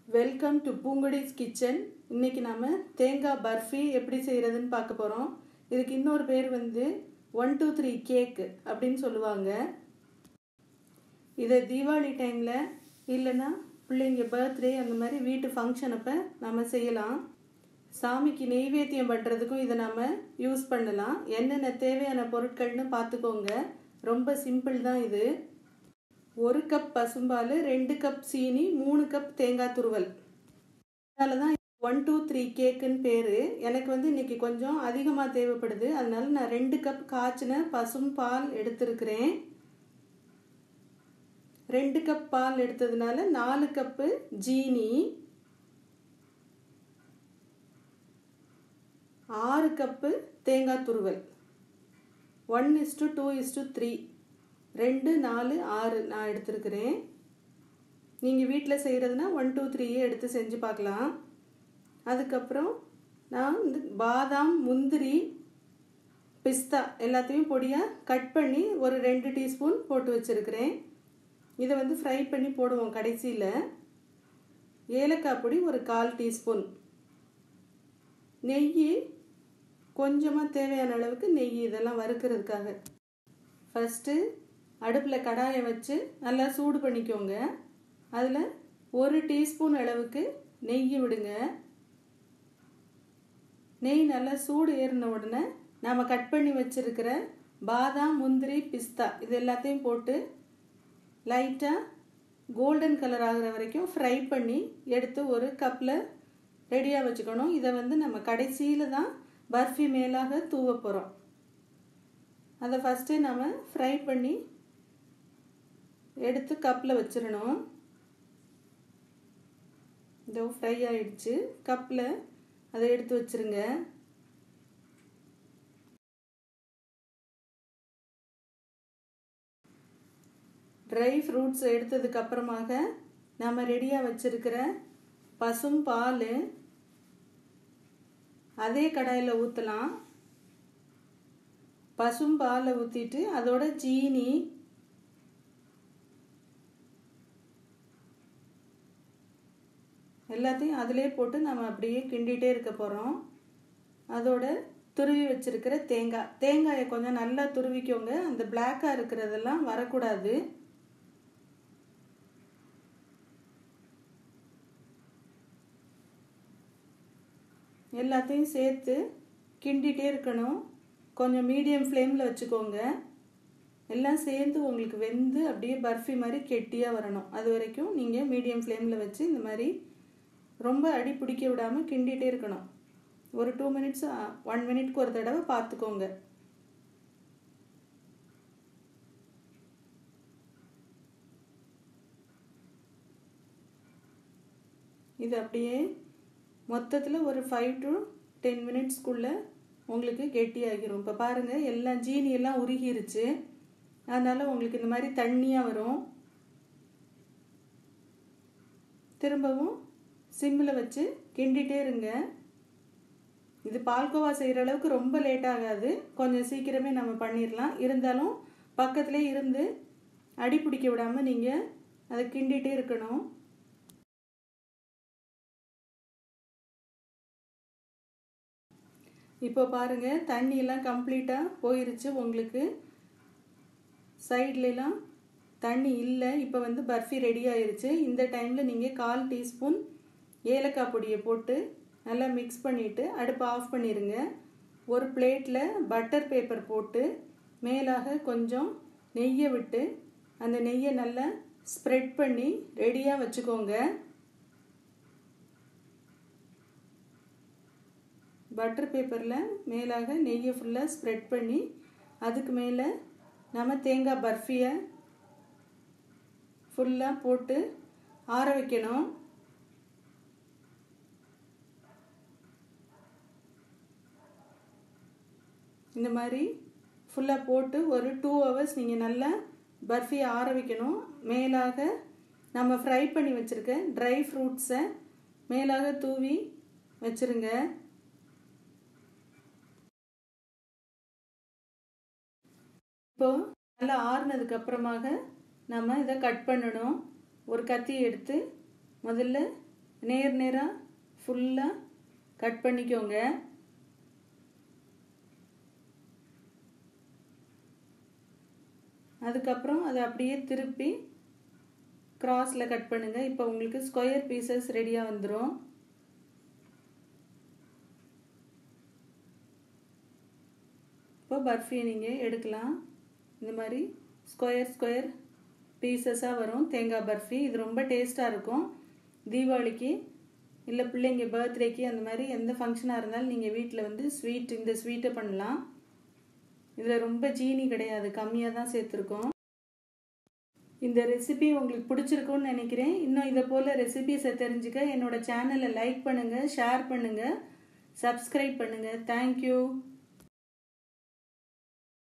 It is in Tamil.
வெல்கம் டு பூங்குடிஸ் கிச்சன் இன்னைக்கு நாம தேங்காய் பர்ஃபி எப்படி செய்கிறதுன்னு பார்க்க போகிறோம் இதுக்கு இன்னொரு பேர் வந்து ஒன் டூ த்ரீ கேக் அப்படின்னு சொல்லுவாங்க இதை தீபாவளி டைமில் இல்லைன்னா பிள்ளைங்க பர்த்டே அந்த மாதிரி வீட்டு ஃபங்க்ஷன் அப்போ நம்ம செய்யலாம் சாமிக்கு நெய்வேத்தியம் பண்ணுறதுக்கும் இதை நம்ம யூஸ் பண்ணலாம் என்னென்ன தேவையான பொருட்கள்னு பார்த்துக்கோங்க ரொம்ப சிம்பிள் தான் இது ஒரு கப் பசும்பால் ரெண்டு கப் சீனி மூணு கப் தேங்காய் துருவல் அதனால தான் ஒன் டூ த்ரீ கேக்குன்னு பேர் எனக்கு வந்து இன்னைக்கு கொஞ்சம் அதிகமாக தேவைப்படுது அதனால நான் ரெண்டு கப் காய்ச்சின பசும் பால் எடுத்திருக்கிறேன் ரெண்டு கப் பால் எடுத்ததுனால நாலு கப்பு ஜீனி ஆறு கப்பு தேங்காய் துருவல் one is to two is to three ரெண்டு நாலு ஆறு நான் எடுத்திருக்கிறேன் நீங்கள் வீட்டில் செய்கிறதுனா ஒன் டூ த்ரீயே எடுத்து செஞ்சு பார்க்கலாம் அதுக்கப்புறம் நான் வந்து பாதாம் முந்திரி பிஸ்தா எல்லாத்தையும் பொடியாக கட் பண்ணி ஒரு ரெண்டு டீஸ்பூன் போட்டு வச்சுருக்கிறேன் இதை வந்து ஃப்ரை பண்ணி போடுவோம் கடைசியில் ஏலக்காய் பொடி ஒரு கால் டீஸ்பூன் நெய் கொஞ்சமாக தேவையான அளவுக்கு நெய் இதெல்லாம் வறுக்கிறதுக்காக ஃபஸ்ட்டு அடுப்பில் கடாயை வச்சு நல்லா சூடு பண்ணிக்கோங்க அதில் ஒரு டீஸ்பூன் அளவுக்கு நெய் விடுங்க நெய் நல்லா சூடு ஏறின உடனே நாம் கட் பண்ணி வச்சுருக்கிற பாதாம் முந்திரி பிஸ்தா இது எல்லாத்தையும் போட்டு லைட்டாக கோல்டன் கலர் ஆகிற வரைக்கும் ஃப்ரை பண்ணி எடுத்து ஒரு கப்பில் ரெடியாக வச்சுக்கணும் இதை வந்து நம்ம கடைசியில் தான் பர்ஃபி மேலாக தூவ போகிறோம் அதை ஃபஸ்ட்டே நம்ம ஃப்ரை பண்ணி எடுத்து கப்பில் வச்சிடணும் இதோ ஃப்ரை ஆயிடுச்சு கப்பில் அதை எடுத்து வச்சிருங்க ட்ரை ஃப்ரூட்ஸ் எடுத்ததுக்கு அப்புறமாக நம்ம ரெடியாக வச்சிருக்கிற பசும் பால் அதே கடாயில் ஊற்றலாம் பசும் பாலை ஊற்றிட்டு அதோட ஜீனி எல்லாத்தையும் அதிலே போட்டு நம்ம அப்படியே கிண்டிகிட்டே இருக்க போகிறோம் அதோட துருவி வச்சிருக்கிற தேங்காய் தேங்காயை கொஞ்சம் நல்லா துருவிக்கோங்க அந்த பிளாக்காக இருக்கிறதெல்லாம் வரக்கூடாது எல்லாத்தையும் சேர்த்து கிண்டிகிட்டே இருக்கணும் கொஞ்சம் மீடியம் ஃப்ளேமில் வச்சுக்கோங்க எல்லாம் சேர்ந்து உங்களுக்கு வெந்து அப்படியே பர்ஃபி மாதிரி கெட்டியாக வரணும் அது வரைக்கும் நீங்கள் மீடியம் ஃப்ளேமில் வச்சு இந்த மாதிரி ரொம்ப அடி பிடிக்க விடாமல் கிண்டிகிட்டே இருக்கணும் ஒரு டூ மினிட்ஸ் ஒன் மினிட்க்கு ஒரு தடவை பார்த்துக்கோங்க இது அப்படியே மொத்தத்தில் ஒரு ஃபைவ் டு டென் மினிட்ஸ்க்குள்ளே உங்களுக்கு கெட்டியாகிரும் இப்போ பாருங்கள் எல்லாம் ஜீனி எல்லாம் உருகிருச்சு அதனால் உங்களுக்கு இந்த மாதிரி தண்ணியாக வரும் திரும்பவும் சிம்மில் வச்சு கிண்டிகிட்டே இருங்க இது பால்கோவா செய்கிற அளவுக்கு ரொம்ப லேட் ஆகாது கொஞ்சம் சீக்கிரமே நம்ம பண்ணிடலாம் இருந்தாலும் பக்கத்துலேயே இருந்து அடி பிடிக்க விடாமல் நீங்கள் அதை கிண்டிகிட்டே இருக்கணும் இப்போ பாருங்கள் தண்ணியெல்லாம் கம்ப்ளீட்டாக போயிருச்சு உங்களுக்கு சைட்லலாம் தண்ணி இல்லை இப்போ வந்து பர்ஃபி ரெடி ஆயிருச்சு இந்த டைமில் நீங்கள் கால் டீஸ்பூன் ஏலக்காய் பொடியை போட்டு நல்லா மிக்ஸ் பண்ணிவிட்டு அடுப்பை ஆஃப் பண்ணிடுங்க ஒரு பிளேட்டில் பட்டர் பேப்பர் போட்டு மேலாக கொஞ்சம் நெய்யை விட்டு அந்த நெய்யை நல்லா ஸ்ப்ரெட் பண்ணி ரெடியாக வச்சுக்கோங்க பட்டர் பேப்பரில் மேலாக நெய்யை ஃபுல்லாக ஸ்ப்ரெட் பண்ணி அதுக்கு மேலே நம்ம தேங்காய் பர்ஃபியை ஃபுல்லாக போட்டு ஆற வைக்கணும் இந்த மாதிரி ஃபுல்லாக போட்டு ஒரு டூ ஹவர்ஸ் நீங்கள் நல்லா பர்ஃபியை ஆற வைக்கணும் மேலாக நம்ம ஃப்ரை பண்ணி வச்சுருக்க ட்ரை ஃப்ரூட்ஸை மேலாக தூவி வச்சுருங்க இப்போது நல்லா ஆறுனதுக்கு அப்புறமாக நம்ம இதை கட் பண்ணணும் ஒரு கத்தி எடுத்து முதல்ல நேர் நேராக ஃபுல்லாக கட் பண்ணிக்கோங்க அதுக்கப்புறம் அதை அப்படியே திருப்பி கிராஸில் கட் பண்ணுங்கள் இப்போ உங்களுக்கு ஸ்கொயர் பீசஸ் ரெடியாக வந்துடும் இப்போ பர்ஃபி நீங்கள் எடுக்கலாம் இந்த மாதிரி ஸ்கொயர் ஸ்கொயர் பீசஸாக வரும் தேங்காய் பர்ஃபி இது ரொம்ப டேஸ்ட்டாக இருக்கும் தீபாவளிக்கு இல்லை பிள்ளைங்க பர்த்டேக்கு அந்த மாதிரி எந்த ஃபங்க்ஷனாக இருந்தாலும் நீங்கள் வீட்டில் வந்து ஸ்வீட் இந்த ஸ்வீட்டை பண்ணலாம் இதில் ரொம்ப ஜீனி கிடையாது கம்மியாக தான் சேர்த்துருக்கோம் இந்த ரெசிபி உங்களுக்கு பிடிச்சிருக்கும்னு நினைக்கிறேன் இன்னும் இதை போல் ரெசிபிஸை தெரிஞ்சுக்க என்னோட சேனலை லைக் பண்ணுங்கள் ஷேர் பண்ணுங்கள் சப்ஸ்கிரைப் பண்ணுங்கள் தேங்க்யூ